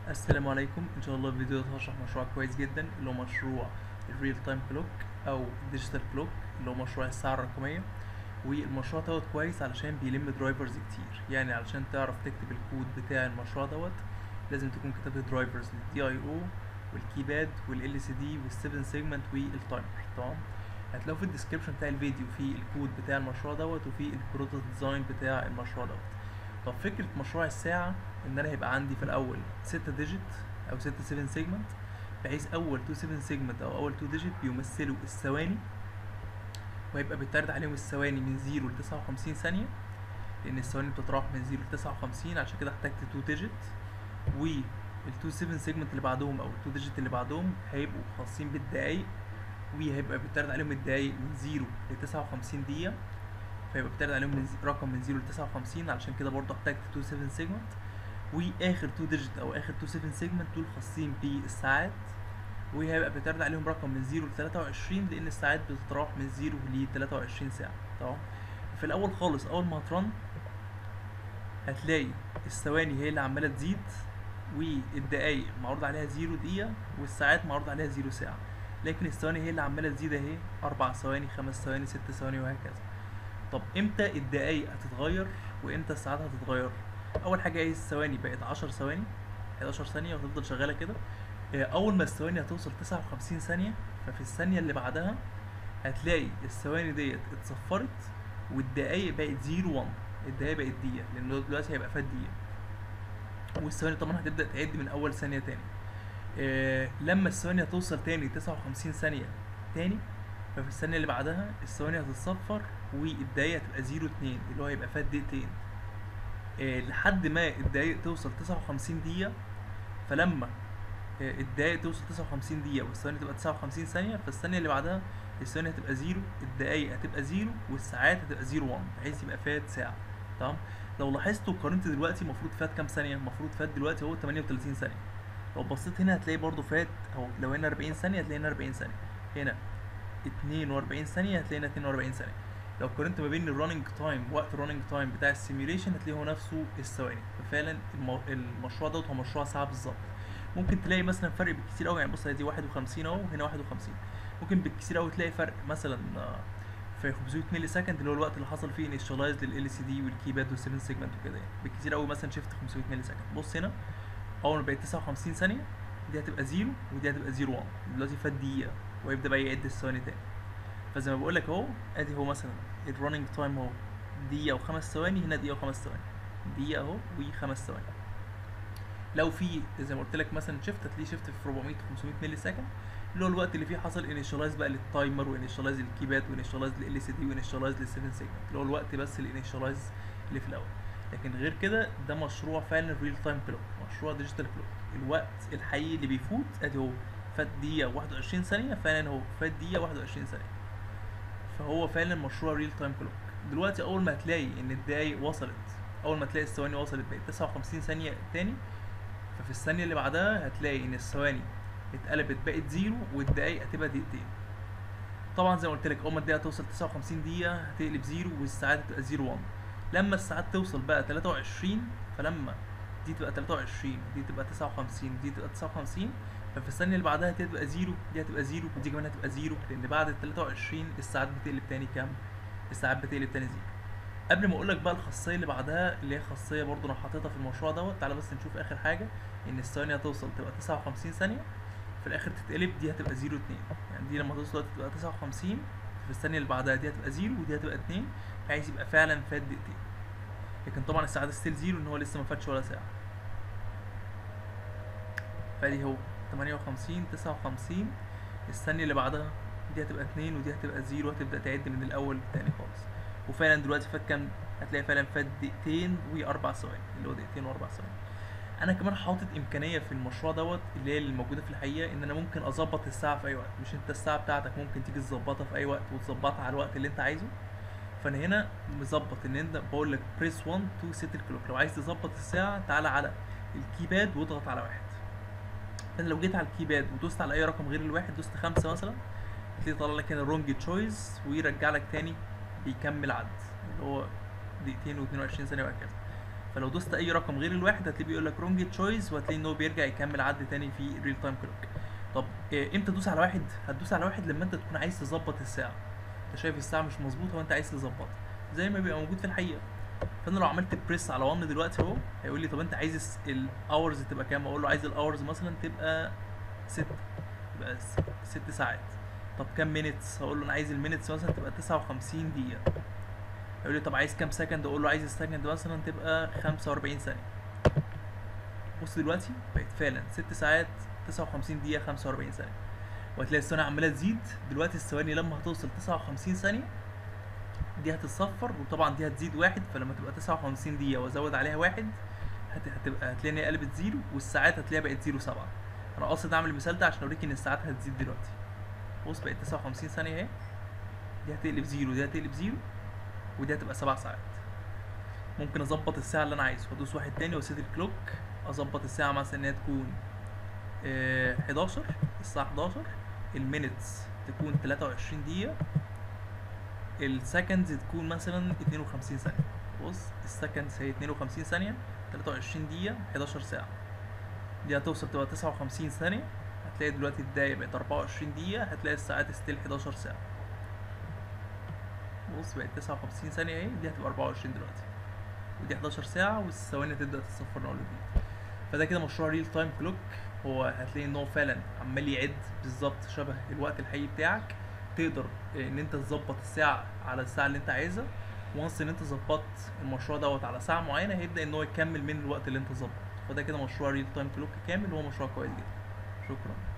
السلام عليكم ان شاء الله الفيديو ده هشرح مشروع كويس جدا اللي هو مشروع الريل تايم كلوك او الديجيتال كلوك اللي هو مشروع الساعه الرقميه والمشروع دوت كويس علشان بيلم درايفرز كتير يعني علشان تعرف تكتب الكود بتاع المشروع دوت لازم تكون كتبت درايفرز للدي اي او والكيباد والال سي دي والسيفن سيجمنت والتايمر تمام هتلاقوا في الديسكربشن بتاع الفيديو في الكود بتاع المشروع دوت وفي البروتو ديزاين بتاع المشروع دوت طب فكرة مشروع الساعة إن أنا هيبقى عندي في الأول ستة ديجيت أو ستة سيفن سيجمنت بحيث أول تو سيفن سيجمنت أو أول تو ديجيت بيمثلوا الثواني وهيبقى بيتعرض عليهم الثواني من زيرو لتسعة وخمسين ثانية لأن الثواني بتتراوح من زيرو لتسعة وخمسين عشان كده احتجت تو ديجيت والتو سيفن سيجمنت اللي بعدهم أو التو ديجيت اللي بعدهم هيبقوا خاصين بالدقايق وهيبقى بيتعرض عليهم الدقايق من زيرو لتسعة وخمسين دقيقة فيبقى بتعرض عليهم من زي- رقم من 0 ل 59 علشان كده برضه احتجت 2 7 سيجمنت واخر 2 ديجيت او اخر 2 7 سيجمنت دول خاصين بالساعات وهيبقى بيتعرض عليهم رقم من 0 ل 23 لان الساعات بتتراوح من 0 ل 23 ساعه تمام في الاول خالص اول ما هترن هتلاقي الثواني هي اللي عماله تزيد والدقايق معروض عليها 0 دقيقه والساعات معروض عليها 0 ساعه لكن الثواني هي اللي عماله تزيد اهي 4 ثواني 5 ثواني 6 ثواني وهكذا طب امتى الدقايق هتتغير وامتى الساعات هتتغير اول حاجه ايه الثواني بقت 10 ثواني 11 ثانيه وهتفضل شغاله كده آه، اول ما الثواني هتوصل 59 ثانيه ففي الثانيه اللي بعدها هتلاقي الثواني ديت اتصفرت والدقايق بقت 0 1 الدقايق بقت دقيقه لان دلوقتي هيبقى فات دقيقه والثواني طبعا هتبدا تعد من اول ثانيه تاني آه لما الثواني هتوصل تاني 59 ثانيه تاني ففي الثانية اللي بعدها الثواني هتتصفر والدقايق هتبقى زيرو اتنين اللي هو هيبقى فات دقيقتين آه لحد ما الدقايق توصل تسعة وخمسين دقيقة فلما آه الدقايق توصل تسعة وخمسين دقيقة والثواني تبقى تسعة وخمسين ثانية فالثانية اللي بعدها الثواني هتبقى زيرو الدقايق هتبقى زيرو والساعات هتبقى زيرو وان بحيث يبقى فات ساعة تمام لو لاحظتوا قارنت دلوقتي المفروض فات كام ثانية المفروض فات دلوقتي اهو 38 ثانية لو بصيت هنا هتلاقي برضو فات اهو لو هنا 40 ثانية هتلاقي هنا 40 ثانية هنا 42 ثانية هتلاقي هنا 42 ثانية لو قارنت ما بين الرننج تايم وقت الرننج تايم بتاع السيميوليشن هتلاقيه هو نفسه الثواني ففعلا المو... المشروع دوت هو مشروع ساعة بالظبط ممكن تلاقي مثلا فرق بالكتير قوي يعني بص دي 51 اهو هنا 51 ممكن بالكتير قوي تلاقي فرق مثلا آه، في 500 ملي سكند اللي هو الوقت اللي حصل فيه انيشالايز لل سي دي والكيباد وال7 سيجمنت وكده يعني بالكتير قوي مثلا شفت 500 ملي سكند بص هنا اول ما بقت 59 ثانية دي هتبقى 0 ودي هتبقى 0 1 دلوقتي فات دقيقة ويبدأ بقى يعد الثواني تاني فزي ما بقول لك اهو ادي هو مثلا الرننج تايم اهو دقيقة وخمس ثواني هنا دقيقة وخمس ثواني دقيقة اهو وخمس ثواني لو في زي ما قلت لك مثلا شيفت هتلاقيه شيفت في 400 500 ملي سكند اللي هو الوقت اللي فيه حصل انيشالايز بقى للتايمر وانيشالايز للكيباد وانيشالايز لل سي دي وانيشالايز لل 7 سيجمنت اللي هو الوقت بس الانيشالايز اللي في الاول لكن غير كده ده مشروع فعلا ريل تايم كلوك مشروع ديجيتال كلوك الوقت الحقيقي اللي بيفوت ادي هو فات دقيقة 21 ثانية فعلا هو فات دقيقة 21 ثانية فهو فعلا مشروع ريل تايم كلوك دلوقتي اول ما هتلاقي ان الدقايق وصلت اول ما تلاقي الثواني وصلت بقت 59 ثانية تاني ففي الثانية اللي بعدها هتلاقي ان الثواني اتقلبت بقت زيرو والدقايق هتبقى دقيقتين طبعا زي ما قلت لك اول ما الدقيقة توصل 59 دقيقة هتقلب زيرو والساعات هتبقى زيرو 1 لما الساعات توصل بقى 23 فلما دي تبقى 23 دي تبقى 59 دي تبقى 59 ففي الثانية اللي بعدها دي هتبقى زيرو دي هتبقى زيرو ودي كمان هتبقى زيرو لأن بعد ال 23 الساعات بتقلب تاني كام؟ الساعات بتقلب تاني زيرو قبل ما اقول لك بقى الخاصية اللي بعدها اللي هي خاصية برضو انا حاططها في المشروع دوت تعالى بس نشوف اخر حاجة ان الثواني هتوصل تبقى 59 ثانية في الاخر تتقلب دي هتبقى 0 2 يعني دي لما توصل دلوقتي تبقى 59 في الثانية اللي بعدها دي هتبقى 0 ودي هتبقى 2 بحيث يبقى فعلا فات دقيقتين لكن طبعا الساعات ستيل 0 ان هو لسه ما فاتش ولا ساعة فادي هو 58 59 الثانية اللي بعدها دي هتبقى 2 ودي هتبقى 0 هتبدأ تعد من الأول تاني خالص وفعلا دلوقتي فات كام هتلاقي فعلا فات دقيقتين وأربع ثواني اللي هو دقيقتين وأربع ثواني أنا كمان حاطط إمكانية في المشروع دوت اللي هي اللي موجودة في الحقيقة إن أنا ممكن أظبط الساعة في أي وقت مش أنت الساعة بتاعتك ممكن تيجي تظبطها في أي وقت وتظبطها على الوقت اللي أنت عايزه فانا هنا مظبط ان انت بقول لك بريس 1 تو سيت الكلوك لو عايز تظبط الساعه تعالى على الكيباد واضغط على واحد فانا لو جيت على الكيباد ودوست على اي رقم غير الواحد دوست خمسة مثلا هتلاقي طالع لك هنا رونج تشويس ويرجع لك تاني بيكمل عد اللي هو دقيقتين و22 ثانيه وهكذا فلو دوست اي رقم غير الواحد هتلاقيه بيقول لك رونج تشويس وهتلاقي ان هو بيرجع يكمل عد تاني في ريل تايم كلوك طب إيه امتى تدوس على واحد هتدوس على واحد لما انت تكون عايز تظبط الساعه انت شايف الساعه مش مظبوطه وانت عايز تظبطها زي ما بيبقى موجود في الحقيقه فانا لو عملت بريس على 1 دلوقتي اهو هيقول لي طب انت عايز الاورز تبقى كام اقول له عايز الاورز مثلا تبقى 6 تبقى 6 ساعات طب كام مينتس هقول له انا عايز المينتس مثلا تبقى 59 دقيقه يقول لي طب عايز كام سكند اقول له عايز السكند مثلا تبقى 45 ثانيه بص دلوقتي بقت فعلا 6 ساعات 59 دقيقه 45 ثانيه وهتلاقي الثواني عماله تزيد دلوقتي الثواني لما هتوصل 59 ثانيه دي هتتصفر وطبعا دي هتزيد واحد فلما تبقى 59 دقيقه وازود عليها واحد هت- هتبقى هتلاقي ان هي قلبت زيرو والساعات هتلاقيها بقت زيرو سبعة انا قاصد اعمل المثال ده عشان اوريك ان الساعات هتزيد دلوقتي بص بقت 59 ثانيه اهي دي هتقلب زيرو دي هتقلب زيرو ودي هتبقى سبع ساعات ممكن اظبط الساعه اللي انا عايزه وادوس واحد تاني واسيت الكلوك اظبط الساعه مثلا ان هي تكون آه، 11 الساعه 11 المينتس تكون 23 دقيقه السكندز تكون مثلا 52 ثانيه بص السكندز هي 52 ثانيه 23 دقيقه 11 ساعه دي هتوصل تبقى 59 ثانيه هتلاقي دلوقتي الدقايق بقت 24 دقيقه هتلاقي الساعات ستيل 11 ساعه بص بقت 59 ثانيه اهي دي هتبقى 24 دلوقتي ودي 11 ساعه والثواني تبدا تتصفر من اول وجديد فده كده مشروع ريل تايم كلوك هو هتلاقي ان هو فعلا عمال يعد بالظبط شبه الوقت الحقيقي بتاعك تقدر ان انت تظبط الساعه على الساعه اللي انت عايزها وانس ان انت ظبطت المشروع دوت على ساعه معينه هيبدا ان هو يكمل من الوقت اللي انت ظبطه فده كده مشروع ريل تايم كلوك كامل وهو مشروع كويس جدا شكرا